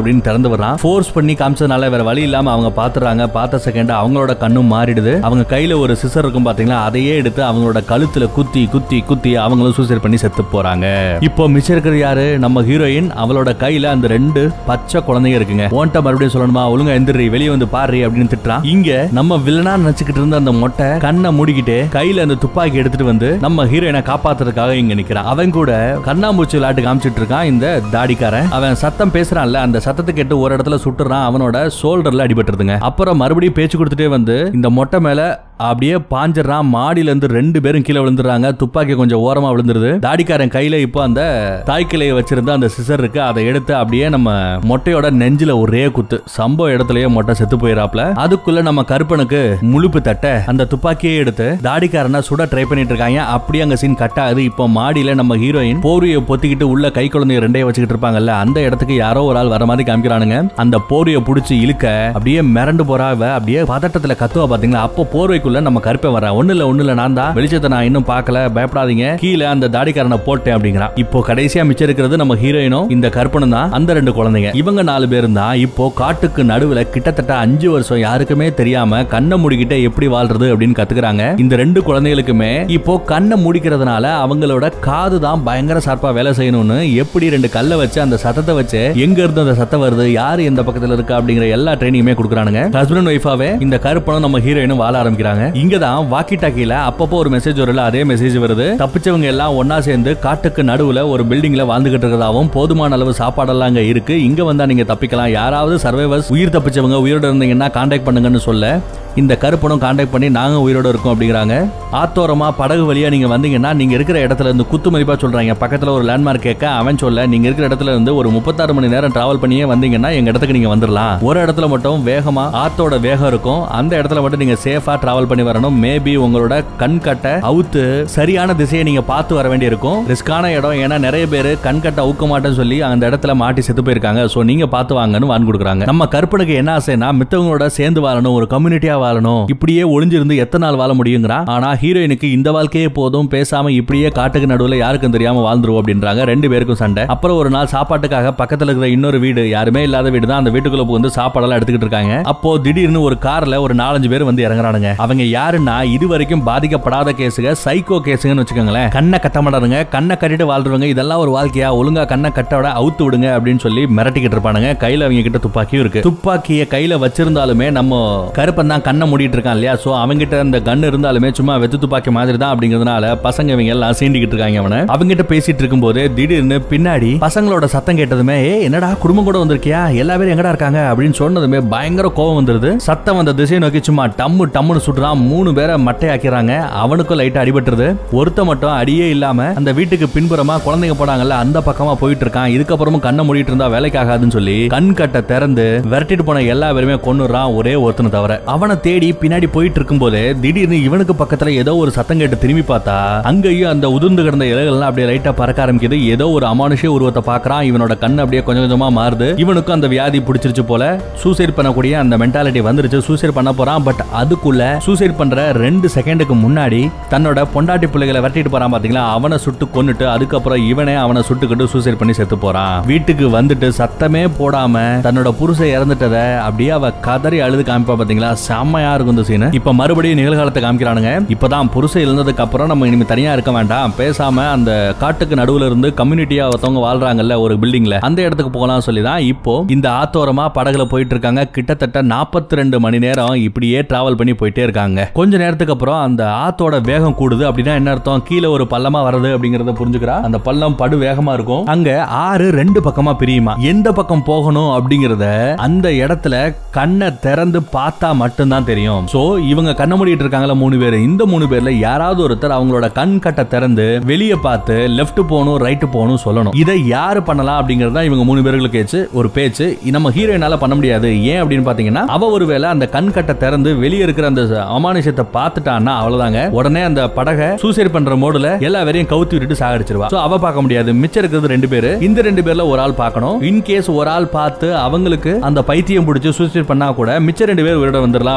இறந்து வரான் ஃபோர்ஸ் பண்ணி காமிச்சதுனால வேற வழி இல்லாம அவங்க பாத்துறாங்க பார்த்த செகண்ட் அவங்களோட கண்ணும் மாறிடுது அவங்க கையில ஒரு சிசர் இருக்கும் பாத்தீங்களா அதையே எடுத்து அவங்களோட கழுத்துல குத்தி குத்தி குத்தி அவங்களும் சூசைட் பண்ணி செத்து போறாங்க இப்போ மிச்சம் இருக்கிறது யாரு நம்ம ஹீரோயின் அவளோட கையில அந்த ரெண்டு பச்சை குழந்தைங்க இருக்குங்க ஓன்ட்ட மறுபடியும் சொல்லணுமா ஒழுங்கா எந்திரி வெளியே வந்து பாரு அப்படின்னு திட்டுறான் இங்க நம்ம வில்லனா நினைச்சுக்கிட்டு இருந்த அந்த மொட்டை கண்ணை மூடிக்கிட்டு கையில அந்த துப்பாக்கி எடுத்துட்டு வந்து நம்ம ஹீரோயினை காப்பாத்துறதுக்காக இங்க நிக்கிறான் அவன் கூட கண்ணாமூச்சி விளையாட்டு காமிச்சிட்டு இருக்கான் இந்த தாடிக்காரன் அவன் சத்தம் பேசுறான்ல அந்த சத்தத்தை கேட்டு ஒரு இடத்துல சுட்டுறான் அவனோட ஷோல்டர்ல அடிபட்டுருதுங்க அப்புறம் மறுபடியும் பேச்சு கொடுத்துட்டே வந்து இந்த மொட்டை மேல அப்படியே பாஞ்சிடறான் மாடியில இருந்து ரெண்டு பேரும் கீழே விழுந்துறாங்க துப்பாக்கி கொஞ்சம் ஓரமா விழுந்துருது தாடிக்காரன் கையில இப்போ அந்த தாய்க்கிளைய வச்சிருந்த அந்த சிசர் இருக்கு அதை எடுத்து அப்படியே நம்ம மொட்டையோட நெஞ்சில ஒரே குத்து சம்பவ இடத்துலயே மொட்டை செத்து போயிடாப்ல அதுக்குள்ள நம்ம கருப்பனுக்கு முழுப்பு தட்ட அந்த துப்பாக்கியை எடுத்து தாடிக்காரனை சுட ட்ரை பண்ணிட்டு இருக்காங்க அப்படியே அங்க சீன் கட் ஆகுது இப்போ மாடியில நம்ம ஹீரோயின் போர்வையை பொத்திக்கிட்டு உள்ள கை குழந்தைய ரெண்டையும் வச்சுக்கிட்டு இருப்பாங்கல்ல அந்த இடத்துக்கு யாரோ ஒரு ஆள் வர மாதிரி காமிக்கிறானுங்க அந்த போர்வையை புடிச்சு இழுக்க அப்படியே மிரண்டு போறா இவ அப்படியே பதட்டத்துல கத்துவா பாத்தீங்களா அப்போ போர்வைக்குள்ள நம்ம கருப்பை வரா ஒண்ணு இல்ல ஒண்ணு இல்ல நான் தான் வெளிச்சத்தை நான் இன்னும் பார்க்கல பயப்படாதீங்க கீழே அந்த தாடிக்காரனை போட்டேன் அப்படிங்கிறான் இப்போ கடைசியா மிச்சம் இருக்கிறது நம்ம ஹீரோயினும் இந்த கருப்பனும் தான் அந்த ரெண்டு குழந்தைங்க இவங்க நாலு பேரும் தான் இப்போ காட்டுக்கு நடுவுல கிட்டத்தட்ட அஞ்சு வருஷம் யாருக்குமே தெரியாம கண்ணை மூடிக்கிட்டே எப்படி வாழ்றது அப்படின்னு கத்துக்கிறாங்க இந்த ரெண்டு குழந்தைகளுக்குமே இப்போ கண்ணை மூடிக்கிறதுனால அவங்களோட காது தான் பயங்கர சார்பா வேலை செய்யணும்னு எப்படி ரெண்டு கல்லை வச்சு அந்த சத்தத்தை வச்சு எங்க இருந்து அந்த சத்தம் வருது யாரு எந்த பக்கத்துல இருக்கா அப்படிங்கிற எல்லா ட்ரைனிங்குமே கொடுக்குறானுங்க ஹஸ்பண்ட் ஒய்ஃபாவே இந்த கருப்பனும் நம்ம ஹீரோயினும் வாழ ஆரம்பிக்கிறாங்க இங்க தான் வாக்கி டாக்கில அப்பப்போ ஒரு மெசேஜ் வரல அதே மெசேஜ் வருது தப்பிச்சவங்க எல்லாம் ஒன்னா சேர்ந்து காட்டுக்கு நடுவுல ஒரு பில்டிங்ல வாழ்ந்துகிட்டு இருக்கிறதாவும் போதுமான அளவு சாப்பாடெல்லாம் அங்க இருக்கு இங்க வந்தா நீங்க தப்பிக்கலாம் யாராவது சர்வைவர்ஸ் உயிர் தப்பிச்சவங்க உயிரோட இருந்தீங்கன்னா கான்டாக்ட் பண்ணுங்கன்னு சொல்ல இந்த கருப்பனும் கான்டாக்ட் பண்ணி நாங்க உயிரோட இருக்கோம் அப்படிங்கிறாங்க ஆத்தோரமா படகு வழியா நீங்க வந்தீங்கன்னா நீங்க இருக்கிற இடத்துல இருந்து குத்து மதிப்பா சொல்றாங்க பக்கத்துல ஒரு லேண்ட்மார்க் கேட்க அவன் சொல்ல நீங்க இருக்கிற இடத்துல இருந்து ஒரு முப்பத்தாறு மணி நேரம் டிராவல் பண்ணியே வந்தீங்கன்னா எங்க இடத்துக்கு நீங்க வந்துடலாம் ஒரு இடத்துல மட்டும் வேகமா ஆத்தோட வேகம் இருக்கும் அந்த இடத்துல மட்டும் நீங்க சேஃபா டிராவல் பண்ணி வரணும் மேபி உங்களோட கண் கட்டை அவுத்து சரியான திசையை நீங்க பார்த்து வர வேண்டியிருக்கும் ரிஸ்கான இடம் ஏன்னா நிறைய பேர் கண் கட்டை அவுக்க மாட்டேன்னு சொல்லி அந்த இடத்துல மாட்டி செத்து போயிருக்காங்க சோ நீங்க பார்த்து வாங்கன்னு வான் கொடுக்குறாங்க நம்ம கற்பனுக்கு என்ன ஆசைனா மித்தவங்களோட சேர்ந்து வாழணும் ஒரு கம்யூனிட்டியா வாழணும் இப்படியே ஒளிஞ்சிருந்து எத்தனை நாள் வாழ முடியுங்கிறான் ஆனா ஹீரோயினுக்கு இந்த வாழ்க்கையே போதும் பேசாம இப்படியே காட்டுக்கு நடுவுல யாருக்கும் தெரியாம வாழ்ந்துருவோம் அப்படின்றாங்க ரெண்டு பேருக்கும் சண்டை அப்புறம் ஒரு நாள் சாப்பாட்டுக்காக பக்கத்துல இருக்கிற இன்னொரு வீடு யாருமே இல்லாத வீடு தான் அந்த வீட்டுக்குள்ள வந்து சாப்பாடெல்லாம் எடுத்துக்கிட்டு இருக்காங்க அப்போ திடீர்னு ஒரு கார்ல ஒரு நாலஞ்சு பேர் வந்து இறங்குறானுங்க அவங்க யாருன்னா இது வரைக்கும் பாதிக்கப்படாத கேஸுங்க சைக்கோ கேஸுங்கன்னு வச்சுக்கோங்களேன் கண்ணை கட்ட மாட்டாருங்க கண்ணை கட்டிட்டு வாழ்றவங்க இதெல்லாம் ஒரு வாழ்க்கையா ஒழுங்கா கண்ணை கட்டோட அவுத்து விடுங்க அப்படின்னு சொல்லி மிரட்டிக்கிட்டு இருப்பானுங்க கையில அவங்க கிட்ட துப்பாக்கியும் இருக்கு துப்பாக்கிய கையில வச்சிருந்தாலுமே நம்ம கருப்பன் தான் கண்ணை மூடிட்டு இருக்கான் இல்லையா சோ அவங்கிட்ட அந்த கன் இருந்தாலுமே சும்மா வெத்து துப்பாக்கி மாதிரி தான் அப்படிங்கிறதுனால பசங்க இவங்க எல்லாம் சீண்டிக்கிட்டு இருக்காங்க அவனை அவங்கிட்ட பேசிட்டு இருக்கும்போது திடீர்னு பின்னாடி பசங்களோட சத்தம் கேட்டதுமே ஏ என்னடா குடும்பம் கூட வந்திருக்கியா எல்லா பேரும் எங்கடா இருக்காங்க அப்படின்னு சொன்னதுமே பயங்கர கோவம் வந்துருது சத்தம் அந்த திசையை நோக்கி சும்மா டம்மு டம்முன்னு சுடுறான் மூணு பேரை மட்டையாக்கிறாங்க அவனுக்கும் லைட்டா அடிபட்டுருது ஒருத்த மட்டும் அடியே இல்லாம அந்த வீட்டுக்கு பின்புறமா குழந்தைங்க போனாங்கல்ல அந்த பக்கமா போயிட்டு இருக்கான் இதுக்கப்புறமும் கண்ணை மூடிட்டு இருந்தா வேலைக்கு ஆகாதுன்னு சொல்லி கண் கட்டை திறந்து விரட்டிட்டு போன எல்லா பேருமே கொன்னுறான் ஒரே ஒருத்தனை தவிர அவனை தேடி பின்னாடி போயிட்டு இருக்கும்போது திடீர்னு இவனுக்கு பக்கத்துல ஏதோ ஒரு சத்தம் கேட்டு திரும்பி பார்த்தா அங்கேயும் அந்த உதிர்ந்து கிடந்த இலைகள்லாம் அப்படியே லைட்டா பறக்க ஆரம்பிக்குது ஏதோ ஒரு அமானுஷ உருவத்தை பார்க்கறான் இவனோட கண் அப்படியே கொஞ்சம் கொஞ்சமா மாறுது இவனுக்கும் அந்த வியாதி பிடிச்சிருச்சு போல சூசைட் பண்ணக்கூடிய அந்த மென்டாலிட்டி வந்துருச்சு சூசைட் பண்ண போறான் பட் அதுக்குள்ள சூசைட் பண்ற ரெண்டு செகண்டுக்கு முன்னாடி தன்னோட பொண்டாட்டி பிள்ளைகளை விரட்டிட்டு போறான் பாத்தீங்களா அவனை சுட்டு கொன்னுட்டு அதுக்கப்புறம் இவனே அவனை சுட்டுக்கிட்டு சூசைட் பண்ணி செத்து போறான் வீட்டுக்கு வந்துட்டு சத்தமே போடாம தன்னோட புருஷன் இறந்துட்டத அப்படியே அவ கதறி அழுது காமிப்பா பாத்தீங்களா செம்மையா இருக்கும் இந்த சீன் இப்ப மறுபடியும் நிகழ்காலத்தை காமிக்கிறானுங்க இப்பதான் புருஷன் இழந்ததுக்கு அப்புறம் நம்ம இனிமே தனியா இருக்க வேண்டாம் பேசாம அந்த காட்டுக்கு நடுவுல இருந்து கம்யூனிட்டியா ஒருத்தவங்க வாழ்றாங்கல்ல ஒரு பில்டிங்ல அந்த இடத்துக்கு போகலாம் சொல்லி தான் இப்போ இந்த ஆத்தோரமா படகுல போயிட்டு இருக்காங்க கிட்டத்தட்ட 42 ரெண்டு மணி நேரம் இப்படியே டிராவல் பண்ணி போயிட்டே இருக்காங்க கொஞ்ச நேரத்துக்கு அப்புறம் அந்த ஆத்தோட வேகம் கூடுது அப்படின்னா என்ன அர்த்தம் கீழே ஒரு பள்ளமா வருது அப்படிங்கறத புரிஞ்சுக்கிறா அந்த பள்ளம் படு வேகமா இருக்கும் அங்க ஆறு ரெண்டு பக்கமா பிரியுமா எந்த பக்கம் போகணும் அப்படிங்கறத அந்த இடத்துல கண்ணை திறந்து பார்த்தா மட்டும்தான் தெரியும் சோ இவங்க கண்ணை மூடிட்டு இருக்காங்களா மூணு பேர் இந்த மூணு பேர்ல யாராவது ஒருத்தர் அவங்களோட கண் கட்டை திறந்து வெளியே பார்த்து லெஃப்ட் போகணும் ரைட் போகணும் சொல்லணும் இதை யாரு பண்ணலாம் அப்படிங்கறது தான் இவங்க மூணு பேர்களுக்கு ஏச்சு ஒரு பேச்சு நம்ம ஹீரோயினால பண்ண முடியாது ஏன் அப்படின்னு பாத்தீங்கன்னா அவ ஒருவேளை அந்த கண் கட்டை திறந்து வெளியே இருக்கிற அந்த அமானுஷத்தை பார்த்துட்டான்னா அவ்வளவுதாங்க உடனே அந்த படகை சூசைட் பண்ற மோடுல எல்லா பேரையும் கவுத்தி விட்டுட்டு சாகடிச்சிருவா சோ அவ பார்க்க முடியாது மிச்சம் இருக்கிறது ரெண்டு பேரு இந்த ரெண்டு பேர்ல ஒரு ஆள் பார்க்கணும் இன் கேஸ் ஒரு ஆள் பார்த்து அவங்களுக்கு அந்த பைத்தியம் பிடிச்சு சூசைட் பண்ணா கூட மிச்ச ரெண்டு பேர் உயிரோட வந்துடலாம்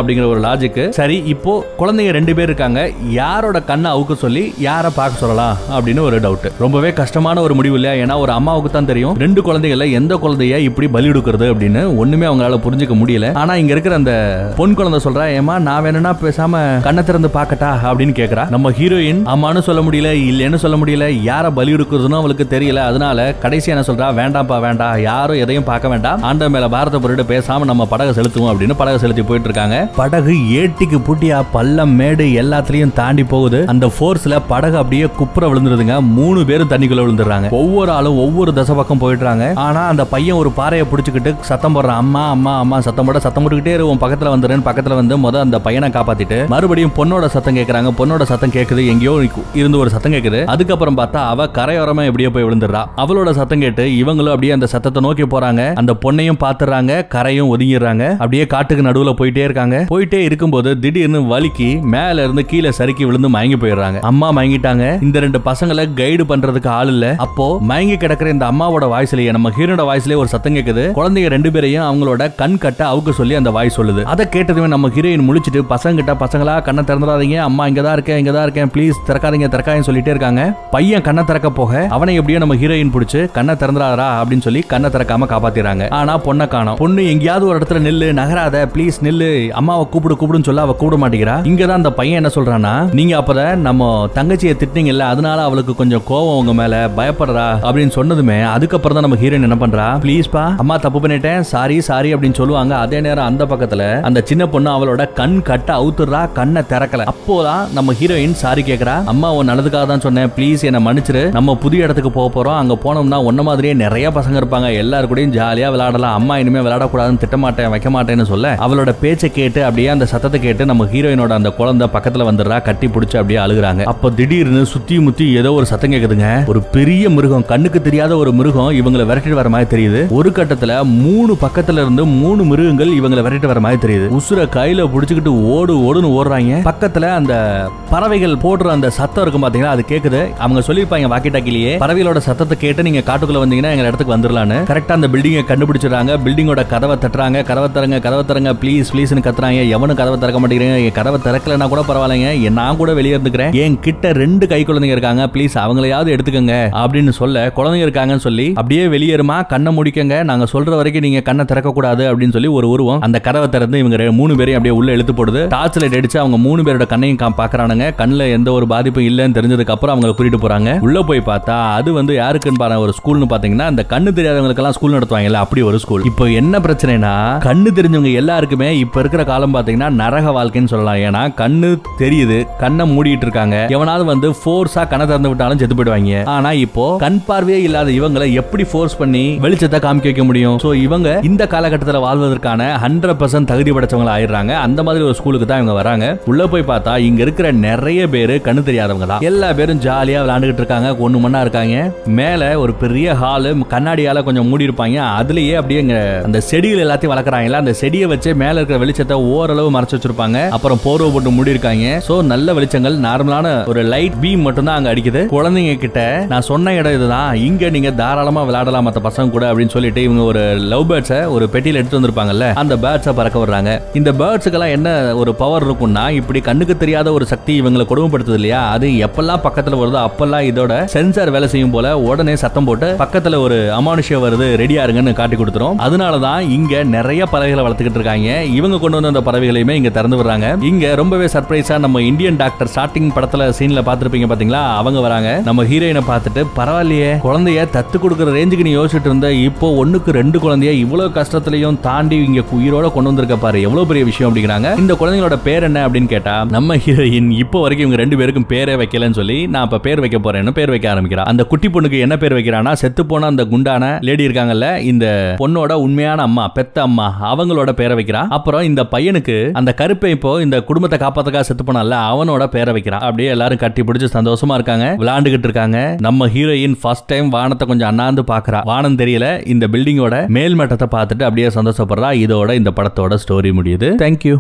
அப்படிங்கிற ஒரு லாஜிக் சரி இப்போ குழந்தைங்க ரெண்டு பேர் இருக்காங்க யாரோட கண்ணை அவுக்க சொல்லி யாரை பார்க்க சொல்லலாம் அப்படின்னு ஒரு டவுட் ரொம்பவே கஷ்டமான ஒரு முடிவு இல்லையா ஏன்னா ஒரு அம்மாவுக்கு தான் தெரியும் ரெண்டு குழந்தைகள எந்த குழந்தைய இப்படி பலி கொடுக்கறது அப்படின்னு ஒண்ணுமே அவங்களால புரிஞ்சுக்க முடியல ஆனா இங்க இருக்கிற அந்த பொன் குழந்தை சொல்றா ஏமா நான் வேணும்னா பேசாம கண்ணை திறந்து பார்க்கட்டா அப்படின்னு கேக்குறா நம்ம ஹீரோயின் ஆமான்னு சொல்ல முடியல இல்லைன்னு சொல்ல முடியல யார பலி கொடுக்கறதுன்னு அவளுக்கு தெரியல அதனால கடைசி என்ன சொல்றா வேண்டாம்ப்பா வேண்டாம் யாரும் எதையும் பார்க்க வேண்டாம் ஆண்ட மேல பாரத பொருட்டு பேசாம நம்ம படகை செலுத்துவோம் அப்படின்னு படகை செலுத்தி போயிட்டு இருக்காங்க படகு ஏட்டிக்கு பூட்டியா பள்ளம் மேடு எல்லாத்துலயும் தாண்டி போகுது அந்த ஃபோர்ஸ்ல படகு அப்படியே குப்புற விழுந்துருதுங்க மூணு பேரும் தண்ணிக்குள்ள விழுந்துடுறாங்க ஒவ்வொரு ஆளும் ஒவ்வொரு தசை பக்கம் போயிடுறாங்க ஆனா அந்த பையன் ஒரு பாறையை பிடிச்சிக்கிட்டு சத்தம் போடுறான் அம்மா அம்மா அம்மா சத்தம் போட சத்தம் போட்டுக்கிட்டே இரு, உன் பக்கத்துல வந்துடுறேன் பக்கத்துல வந்து முத அந்த பையனை காப்பாத்திட்டு மறுபடியும் பொண்ணோட சத்தம் கேக்குறாங்க பொண்ணோட சத்தம் கேக்குது எங்கேயோ இருந்து ஒரு சத்தம் கேக்குது அதுக்கப்புறம் பார்த்தா அவ கரையோரமா எப்படியோ போய் விழுந்துடுறா அவளோட சத்தம் கேட்டு இவங்களும் அப்படியே அந்த சத்தத்தை நோக்கி போறாங்க அந்த பொண்ணையும் பாத்துறாங்க கரையும் ஒதுங்கிடுறாங்க அப்படியே காட்டுக்கு நடுவுல போயிட்டே இருக்காங்க போயிட்டே இருக்கும்போது திடீர்னு வலிக்கு மேல இருந்து கீழே சறுக்கி விழுந்து மயங்கி போயிடுறாங்க அம்மா மயங்கிட்டாங்க இந்த ரெண்டு பசங்களை கைடு பண்றதுக்கு ஆள் இல்ல அப்போ மயங்கி கிடக்கிற இந்த அம்மாவோட வாய்ஸ்லயே நம்ம ஹீரோட வாய்ஸ்லயே ஒரு சத்தம் கேக்குது குழந்தைங்க ரெண்டு பேரையும் அவங்களோட கண் கட்ட அவுக்க சொல்லி அந்த வாய்ஸ் சொல்லுது அதை கேட்டதுமே நம்ம ஹீரோயின் முழிச்சிட்டு பசங்க கிட்ட பசங்களா கண்ணை திறந்துடாதீங்க அம்மா இங்க தான் இருக்கேன் இங்க தான் இருக்கேன் ப்ளீஸ் திறக்காதீங்க திறக்காதீங்க சொல்லிட்டே இருக்காங்க பையன் கண்ணை திறக்க போக அவனை எப்படியோ நம்ம ஹீரோயின் பிடிச்சு கண்ணை திறந்துடாதரா அப்படின்னு சொல்லி கண்ணை திறக்காம காப்பாத்திடுறாங்க ஆனா பொண்ணை காணோம் பொண்ணு எங்கேயாவது ஒரு இடத்துல நில்லு நகராத ப்ளீஸ் நில்லு அம்மாவை கூப்பிடு கூப்பிடுன்னு சொல்ல அவ கூப்பிட மாட்டேங்கிறா இங்க தான் அந்த பையன் என்ன சொல்றானா நீங்க அப்பதான் நம்ம தங்கச்சியை திட்டினீங்கல்ல அதனால அவளுக்கு கொஞ்சம் கோவம் உங்க மேல பயப்படுறா அப்படின்னு சொன்னதுமே அதுக்கப்புறம் தான் நம்ம ஹீரோயின் என்ன பண்றா ப்ளீஸ் பா அம்மா தப்பு பண்ணிட்டேன் சாரி சாரி அப்படின்னு சொல்லுவாங்க அதே நேரம் அந்த பக்கத்துல அந்த சின்ன பொண்ணு அவளோட கண் கட்ட அவுத்துறா கண்ணை திறக்கல அப்போதான் நம்ம ஹீரோயின் சாரி கேக்குறா அம்மா உன் நல்லதுக்காக தான் சொன்னேன் ப்ளீஸ் என்ன மன்னிச்சிரு நம்ம புதிய இடத்துக்கு போக போறோம் அங்க போனோம்னா உன்ன மாதிரியே நிறைய பசங்க இருப்பாங்க எல்லாரு கூடயும் ஜாலியா விளையாடலாம் அம்மா இனிமே விளையாடக்கூடாதுன்னு திட்ட மாட்டேன் வைக்க மாட்டேன்னு சொல்ல அவளோட பேச்சை கேட்டு அப்படியே அந்த சத்தத்தை கேட்டு நம்ம ஹீரோயினோட அந்த குழந்தை பக்கத்துல வந்துடுறா கட்டி பிடிச்சு அப்படியே அழுகுறாங்க அப்ப திடீர்னு சுத்தி முத்தி ஏதோ ஒரு சத்தம் கேக்குதுங்க ஒரு பெரிய மிருகம் கண்ணுக்கு தெரியாத ஒரு மிருகம் இவங்களை விரட்டிட்டு வர மாதிரி தெரியுது ஒரு கட்டத்துல மூணு பக்கத்துல இருந்து மூணு மிருகங்கள் இவங்களை விரட்டிட்டு வர மாதிரி தெரியுது உசுர கையில புடிச்சுக்கிட்டு ஓடு ஓடுன்னு ஓடுறாங்க பக்கத்துல அந்த பறவைகள் போடுற அந்த சத்தம் இருக்கும் பாத்தீங்களா அது கேக்குது அவங்க சொல்லிருப்பாங்க வாக்கி டாக்கிலேயே பறவைகளோட சத்தத்தை கேட்டு நீங்க காட்டுக்குள்ள வந்தீங்கன்னா எங்க இடத்துக்கு வந்துடலான்னு கரெக்டா அந்த பில்டிங்கை கண்டுபிடிச்சிடுறாங்க பில்டிங்கோட கதவை தட்டுறாங்க கதவை தரங்க கதவை தரங்க ப்ளீஸ் ப்ளீஸ்னு கத்துறாங்க எவனும் கதவை திறக்க மாட்டேங்கிறீங்க என் கதவை திறக்கலன்னா கூட பரவாயில்லைங்க என் நான் கூட வெளியே இருந்துக்கிறேன் என் கிட்ட ரெண்டு கை குழந்தைங்க இருக்காங்க ப்ளீஸ் அவங்களையாவது எடுத்துக்கங்க அப்படின்னு சொல்ல குழந்தைங்க இருக்காங்கன்னு சொல்லி அப்படியே வெளியேறுமா கண்ணை முடிக்கங்க நாங்க சொல்ற வரைக்கும் நீங்க கண்ணை திறக்க கூடாது அப்படின்னு சொல்லி ஒரு உருவம் அந்த கதவை திறந்து இவங்க ரெ- மூணு பேரையும் அப்படியே உள்ள இழுத்து போடுது டார்ச் லைட் அடிச்சு அவங்க மூணு பேரோட கண்ணையும் கா- பாக்குறானுங்க கண்ணுல எந்த ஒரு பாதிப்பும் இல்லைன்னு தெரிஞ்சதுக்கு அப்புறம் அவங்களை கூட்டிட்டு போறாங்க உள்ள போய் பார்த்தா அது வந்து யாருக்குன்னு பாருங்க ஒரு ஸ்கூல்னு பாத்தீங்கன்னா அந்த கண்ணு தெரியாதவங்களுக்கு எல்லாம் ஸ்கூல் நடத்துவாங்கல்ல அப்படி ஒரு ஸ்கூல் இப்போ என்ன பிரச்சனைனா கண்ணு தெரிஞ்சவங்க எல்லாருக்குமே இப்ப இருக்கிற காலம் பாத்தீங்கன்னா நரக வாழ்க்கைன்னு சொல்லலாம் ஏன்னா கண்ணு தெரியுது கண்ணை மூடிட்டு இருக்காங்க எவனாவது வந்து ஃபோர்ஸா கண்ணை திறந்து விட்டாலும் செத்து போயிடுவாங்க ஆனா இப்போ கண் பார்வையே இல்லாத இவங்களை எப்படி ஃபோர்ஸ் பண்ணி வெளிச்சத்தை காமிக்க வைக்க முடியும் சோ இவங்க இந்த காலகட்டத்தில் வாழ்வதற்கான ஹண்ட்ரட் பர்சன்ட் தகுதி படைச்சவங்க ஆயிடுறாங்க அந்த மாதிரி ஒரு ஸ்கூலுக்கு தான் இவங்க வராங்க உள்ள போய் பார்த்தா இங்க இருக்கிற நிறைய பேரு கண்ணு தெரியாதவங்க தான் எல்லா பேரும் ஜாலியா விளையாண்டுகிட்டு இருக்காங்க ஒண்ணு மண்ணா இருக்காங்க மேல ஒரு பெரிய ஹாலு கண்ணாடியால கொஞ்சம் மூடி இருப்பாங்க அதுலயே அப்படியே இங்க அந்த செடிகள் எல்லாத்தையும் வளர்க்குறாங்கல்ல அந்த செடியை வச்சு மேல இருக்கிற வெளிச்சத்தை ஓரளவு மறைச்சு வச்சிருப்பாங்க அப்புறம் போர்வை போட்டு மூடி இருக்காங்க சோ நல்ல வெளிச்சங்கள் நார்மலான ஒரு லைட் பீம் மட்டும் தான் அங்க அடிக்குது குழந்தைங்க கிட்ட நான் சொன்ன இடம் இதுதான் இங்க நீங்க தாராளமா விளையாடலாம் மத்த பசங்க கூட அப்படின்னு சொல்லிட்டு இவங்க ஒரு லவ் பேர்ட்ஸை ஒரு பெட்டியில எடுத்து வந்திருப்பாங்கல்ல அந்த பேர்ட்ஸை பறக்க விடுறாங்க இந்த பேர்ட்ஸுக்கெல்லாம் என்ன ஒரு பவர் இருக்கும்னா இப்படி கண்ணுக்கு தெரியாத ஒரு சக்தி இவங்களை கொடுமைப்படுத்துது இல்லையா அது எப்பெல்லாம் பக்கத்துல வருதோ அப்பெல்லாம் இதோட சென்சார் வேலை செய்யும் போல உடனே சத்தம் போட்டு பக்கத்துல ஒரு அமானுஷ்யம் வருது ரெடியா இருங்கன்னு காட்டி கொடுத்துரும் அதனாலதான் இங்க நிறைய பறவைகளை வளர்த்துக்கிட்டு இருக்காங்க இவங்க கொண்டு வந்த அந்த பறவைகளையுமே இங்க திறந்து விடுறாங்க இங்க ரொம்பவே சர்ப்ரைஸா நம்ம இந்தியன் டாக்டர் ஸ்டார்டிங் படத்துல சீன்ல பாத்திருப்பீங்க பாத்தீங்களா அவங்க வராங்க நம்ம ஹீரோயினை பார்த்துட்டு பரவாயில்லையே குழந்தைய தத்து கொடுக்குற ரேஞ்சுக்கு நீ யோசிச்சுட்டு இருந்த இப்போ ஒண்ணுக்கு ரெண்டு குழந்தைய இவ்வளவு கஷ்டத்திலையும் தாண்டி இங்க உயிரோட கொண்டு வந்திருக்க பாரு எவ்வளவு பெரிய விஷயம் அப்படிங்கிறாங்க இந்த குழந்தைங்களோட பேர் என்ன அப்படின்னு கேட்டா நம்ம ஹீரோயின் இப்போ வரைக்கும் இவங்க ரெண்டு பேருக்கும் பேரே வைக்கலன்னு சொல்லி நான் இப்ப பேர் வைக்க போறேன்னு பேர் வைக்க ஆரம்பிக்கிறா அந்த குட்டி பொண்ணுக்கு என்ன பேர் வைக்கிறானா செத்து போன அந்த குண்டான லேடி இருக்காங்கல்ல இந்த பொண்ணோட உண்மையான அம்மா பெத்த அம்மா அவங்களோட பேரை வைக்கிறா அப்புறம் இந்த பையனுக்கு அந்த கருப்பை இப்போ இந்த குடும்பத்தை காப்பாத்துக்காக செத்து போனான்ல அவனோட பேரை வைக்கிறா அப்படியே எல்லாரும் கட்டி பிடிச்சு சந்தோஷமா இருக்காங்க விளையாண்டுகிட்டு இருக்காங்க நம்ம ஹீரோயின் ஃபர்ஸ்ட் டைம் வானத்தை கொஞ்சம் அண்ணாந்து பாக்குறா வானம் தெரியல இந்த பில்டிங்கோட மேல் மட்டத்தை பார்த்துட்டு அப்படியே சந்தோஷப்படுறா இதோட இந்த படத்தோட ஸ்டோரி முடியுது தேங்க்யூ